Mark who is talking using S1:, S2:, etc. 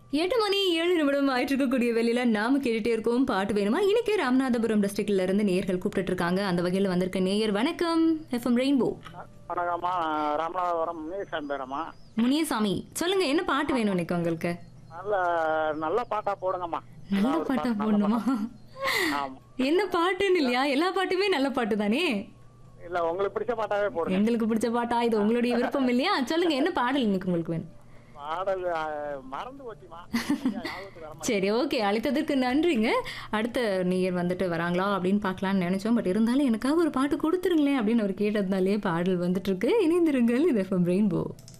S1: எட்டு மணி ஏழு நிமிடம் ஆயிட்டு இருக்கக்கூடிய வெளியில நாம கேட்டுட்டே இருக்கோம் பாட்டு வேணுமா இன்னைக்கு ராமநாதபுரம் டிஸ்ட்ரிக்ட்ல இருந்து நேயர்கள் கூப்பிட்டு இருக்காங்க அந்த வகையில வந்திருக்க நேயர் வணக்கம் எஃப்எம் ரெயின்போ
S2: வணக்கம்மா ராமநாதபுரம் முனியசாமி பேரம்மா
S1: முனியசாமி சொல்லுங்க என்ன பாட்டு வேணும் இன்னைக்கு உங்களுக்கு
S2: நல்ல நல்ல பாட்டா போடுங்கம்மா
S1: நல்ல
S2: ஒரு
S1: பாட்டா
S2: பாட்டு, நல்ல
S1: போடணுமா
S2: பாட்டு. ஆமா
S1: என்ன பாட்டுன்னு இல்லையா எல்லா பாட்டுமே நல்ல பாட்டு தானே
S2: இல்ல உங்களுக்கு பிடிச்ச பாட்டாவே போடுங்க
S1: எங்களுக்கு பிடிச்ச பாட்டா இது உங்களுடைய விருப்பம் இல்லையா சொல்லுங்க என்ன பாடல் இன்னைக்கு உங்களுக்கு வேணும்
S2: பாடல் ஆ, மறந்து போச்சுமா ஞாபகத்துக்கு வர
S1: சரி ஓகே அழைத்ததற்கு நன்றிங்க அடுத்த நேயர் வந்துட்டு வராங்களா அப்படின்னு பார்க்கலாம்னு நினைச்சோம் பட் இருந்தாலும் எனக்காக ஒரு பாட்டு கொடுத்துருங்களேன் அப்படின்னு அவர் கேட்டதுனாலே பாடல் வந்துட்டு இருக்கு இணைந்திருங்கள் இது எஃப்எம் ரெயின்போ